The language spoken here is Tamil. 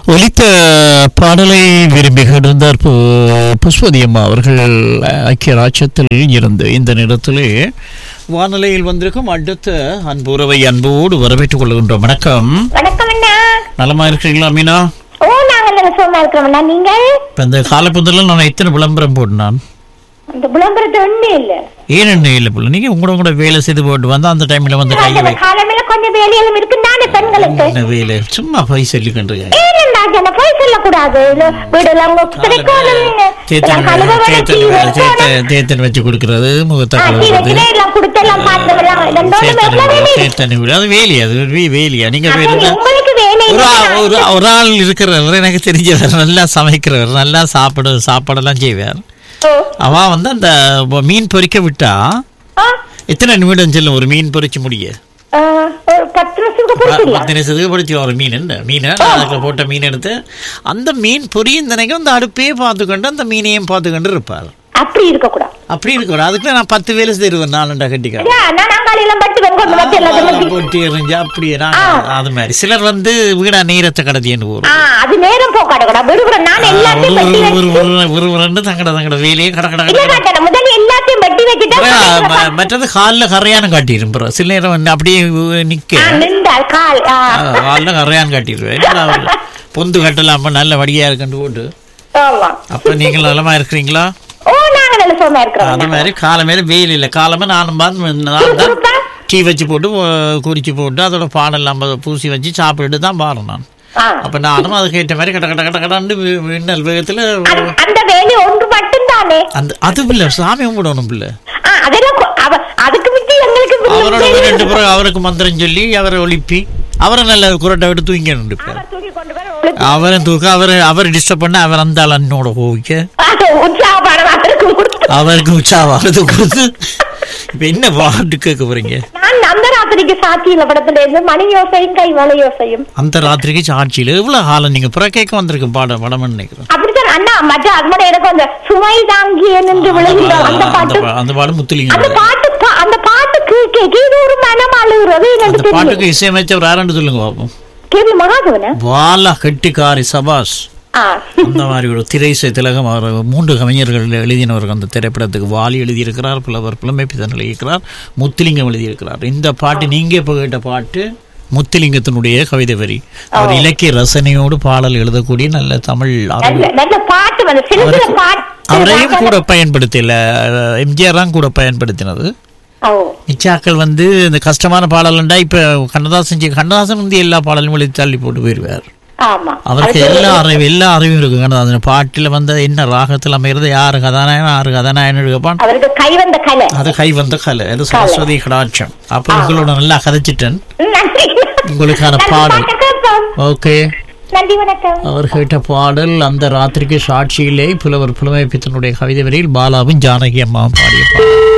ஒலித்த பாடலை விரும்பி இருந்தார் பு- புஷ்பதி அம்மா அவர்கள் ஐக்கிய ராஜ்யத்தில் இருந்து இந்த நேரத்திலே வானிலையில் வந்திருக்கும் அடுத்த அன்புறவை அன்போடு வரவேற்றுக் கொள்கின்றோம் வணக்கம் வணக்கம் அண்ணா நலமா இருக்கிறீங்களா மீனா ஓ நாங்கள் நல்ல சுகமா இருக்கிறோம் அண்ணா நீங்கள் இப்ப இந்த காலப்பந்தல நான் எத்தனை விளம்பரம் போட்டினான் அந்த விளம்பரத்தை ஒண்ணு இல்ல ஏன் என்ன இல்லை போல நீங்க உங்களோட கூட வேலை செய்து போட்டு வந்தா அந்த டைம்ல வந்து கையை வை காலமையில கொஞ்சம் வேலைகளும் இருக்கு தானே பெண்களுக்கு என்ன வேலை சும்மா போய் சொல்லி கொண்டிருக்கேன் ஏனண்டா ஜன போய் சொல்லக்கூடாது இல்ல வீடெல்லாம் கிடைக்கணும் எல்லாம் கழுவ வேணும், டீ வைக்கணும். தேத்தன் வச்சு கொடுக்கறது முகத்தை ஆ, டீ கழுவுறது வைக்கிறேன், எல்லாம் கொடுத்து எல்லாம் பார்த்ததெல்லாம் ரெண்டோடும் எவ்வளவு வேலை இருக்கு? தேத்தனை விட அது வேலையா அது ஒரு வே- வேலையா நீங்க அப்ப வேணும்னா உங்களுக்கு வேலை ஒரு இல்லையா? ஆள் ஒரு ஒரு ஆள் இருக்கிறவர் எனக்கு தெரிஞ்சவர் நல்லா சமைக்கிறவர் நல்லா சாப்பிட சாப்பாடெல்லாம் செய்வார் ஓ, அவ வந்து அந்த மீன் பொரிக்க விட்டா ஆ, எத்தனை நிமிடம் செல்லும் ஒரு மீன் பொரிச்சு முடிய ஆ, ஒரு பத்து நிமிஷத்துக்கு பொறுத்தில்ல பத்து நிமிஷத்துக்கு பொரிச்சு ஒரு மீன் என்ன மீன் அதுல போட்ட மீன் எடுத்து அந்த மீன் பொரியும் நினைக்கும் அந்த அடுப்பையே பார்த்துக்கொண்டு அந்த மீனையும் பார்த்துக்கொண்டு இருப்பார் அப்படி இருக்கக்கூடாது அப்படி இருக்கிற அதுக்கு நான் பத்து வேலை செய்வேன் நாலுண்டா கட்டிக்கார ஐயா, நான் அங்காளியெல்லாம் பட்டு வெங்கொண்டு வச்சு எல்லாத்தையும் போட்டு எறிஞ்சு அப்படியே நான் அது மாதிரி சிலர் வந்து வீடா நீரத்தை கடத்தின்னு போறோம் ஆ, அது நேரம் போக்காட கூட விடுபுற நான் எல்லாத்தையும் வெட்டி வச்சு ஒரு ரெண்டு தங்கட தங்கட வேலையே கட கட இல்ல கட காட்டணும் முதல்ல எல்லாத்தையும் வெட்டி வச்சுட்டா அப்புறம் ம- மற்றது காலில் கரையானம் காட்டிடும் அப்புறம் சில நேரம் வந்து அப்படியே நிக்க ஆ, நின்றால் கால் ஆ, காலில் கரையான் காட்டிடுவேன் என்னடா அவரு பொந்து கட்டலாம நல்ல வடியா இருக்குன்னு போட்டு ஆமா அப்ப நீங்கள் நலமா இருக்கிறீங்களா ஓ நாங்க நல்ல சுகமா இருக்கிறோம் அது மாதிரி காலமேல வெயில் இல்லை காலமே நானும் பார்த்து நான் தான் சுறுசுறுப்பா? டீ வச்சு போட்டு அஹ், குறிச்சு போட்டு அதோட பாடெல்லாம் பூசி வச்சு சாப்பிட்டுட்டு தான் பாருறேன் நான் ஆ. அப்ப நானும் அதுக்கு ஏற்ற மாதிரி கட கட கட கடன்னு வி- மின்னல் வேகத்துல அந்த- அந்த வேலை ஒன்று மட்டும்தானே அந்த அது இல்ல சாமி கும்பிடணும் பிள்ளை ஆ, அதெல்லாம் கொ- அவ- அதுக்கு மிச்சி எங்களுக்கு அவரோட வேலை ரெண்டு இருக்கு. பேரும் அவருக்கு மந்திரம் சொல்லி அவரை ஒழிப்பி அவரை நல்ல குரட்டை விட்டு தூங்கிட்டு இருப்பார் அவர் தூக்கி கொண்டு போய் ஒளிச்சு- அவரை தூக்க அவரை அவர் டிஸ்டர்ப் பண்ண அவர் அந்த ஆள் அண்ணோட கோவிக்க அது உற்சாகமான அவருக்கு கொடுத்து அவருக்கு உற்சாகமானது கொடுத்து இப்ப என்ன பாட்டு கேட்க போறீங்க நான் அந்த ராத்திரிக்கு சாட்சியில படத்துல இருந்து மணி யோசையும் கை வலை யோசையும் அந்த ராத்திரிக்கு சாட்சியில எவ்வளவு காலம் நீங்க புற கேட்க வந்திருக்கு பாட படம்னு நினைக்கிறேன் அப்படித்தான் அண்ணா மற்ற அது மாதிரி எனக்கு அந்த சுமை தாங்கிய நின்று விழுகிற அந்த அந்த பாட்டு பா- அந்த பாடு முத்துலிங்க அந்த பாட்டு பா- அந்த பாட்டு கேட்க இது ஒரு மனம் அழுகுறது அந்த எனக்கு தெரியும் பாட்டுக்கு இசையமைச்சவர் யாருன்னு சொல்லுங்க பாப்போம் கேவி மகாதவன வாலா கெட்டிக்காரி சபாஸ் ஆ அந்த மாதிரி ஒரு திரைசை திலகம் அவர் மூன்று கவிஞர்கள் எழுதினவர் அந்த திரைப்படத்துக்கு வாலி எழுதியிருக்கிறார் புலவர் புலமைப்பிதன் எழுதியிருக்கிறார் முத்துலிங்கம் எழுதியிருக்கிறார் இந்த பாட்டு நீங்க இப்போ கேட்ட பாட்டு முத்துலிங்கத்தினுடைய கவிதை வரி அவர் இலக்கிய ரசனையோடு பாடல் எழுதக்கூடிய நல்ல தமிழ் நல்ல அறிவு நல்ல பாட்டு வந்து சில சில அவருக்கு- பாட்டு அவரையும் கூட பயன்படுத்தல எம்ஜிஆர் தான் கூட பயன்படுத்தினது ஓ மிச்சாக்கள் வந்து இந்த கஷ்டமான பாடல்ண்டா இப்ப கண்ணதாசன் செஞ்ச- கண்ணதாசன் வந்து எல்லா பாடலும் எழுதி தள்ளி போட்டு போயிடுவார் ஆமா அவருக்கு எல்லா அறிவு எல்லா அறிவும் இருக்கு கண்ணதாசன் பாட்டில் வந்து என்ன ராகத்தில் அமைகிறது யாரு கதாநாயகன் யாரு கதாநாயகன் எடுப்பான் அவருக்கு கை வந்த கலை அது கை வந்த கலை அது சரஸ்வதி கடாட்சம் அப்ப உங்களோட நல்லா கதைச்சிட்டேன் நன்றி உங்களுக்கான நன்றி, பாடல் பாட்டு கேட்போம். ஓகே நன்றி வணக்கம் அவர் கேட்ட பாடல் அந்த ராத்திரிக்கு சாட்சியிலே புலவர் புலமை பித்தனுடைய கவிதை வரியில் பாலாவும் ஜானகி அம்மாவும் பாடிய பாடல்